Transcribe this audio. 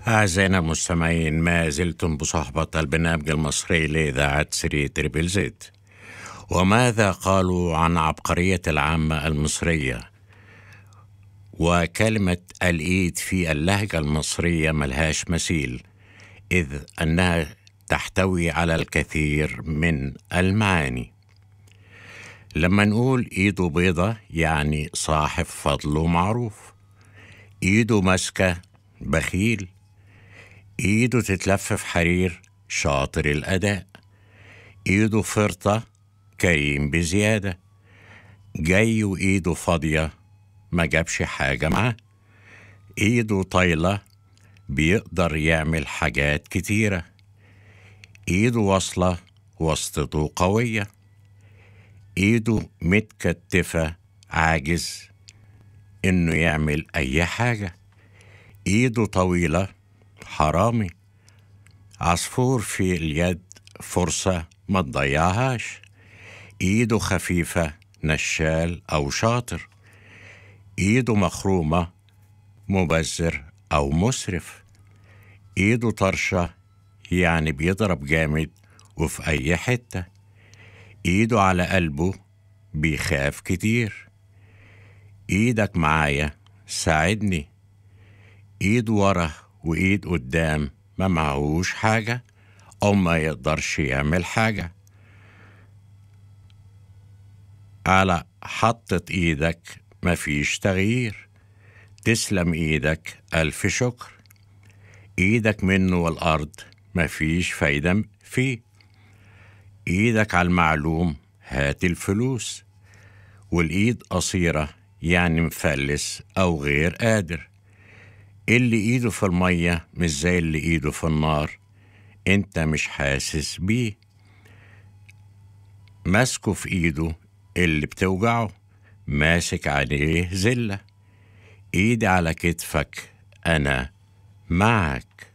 أعزائنا المستمعين ما زلتم بصحبة البرنامج المصري لإذاعة سري تريبل زيت وماذا قالوا عن عبقرية العامة المصرية وكلمة الإيد في اللهجة المصرية ملهاش مثيل إذ أنها تحتوي على الكثير من المعاني لما نقول إيده بيضة يعني صاحب فضل ومعروف إيده ماسكة بخيل إيده تتلف في حرير شاطر الأداء إيده فرطة كريم بزيادة جاي وإيده فاضية ما جابش حاجة معاه إيده طايلة بيقدر يعمل حاجات كتيرة إيده واصلة واسطته قوية إيده متكتفة عاجز إنه يعمل أي حاجة إيده طويلة حرامي عصفور في اليد فرصة ما تضيعهاش إيده خفيفة نشال أو شاطر إيده مخرومة مبذر أو مسرف إيده طرشة يعني بيضرب جامد وفي أي حتة إيده على قلبه بيخاف كتير إيدك معايا ساعدني إيد ورا وإيد قدام ما معهوش حاجة أو ما يقدرش يعمل حاجة على حطة إيدك مفيش تغيير تسلم إيدك ألف شكر إيدك منه والأرض مفيش فايدة فيه إيدك على المعلوم هات الفلوس والإيد قصيرة يعني مفلس أو غير قادر اللي إيده في المية مش زي اللي إيده في النار أنت مش حاسس بيه ماسكه في إيده اللي بتوجعه ماسك عليه زلة إيدي على كتفك أنا معك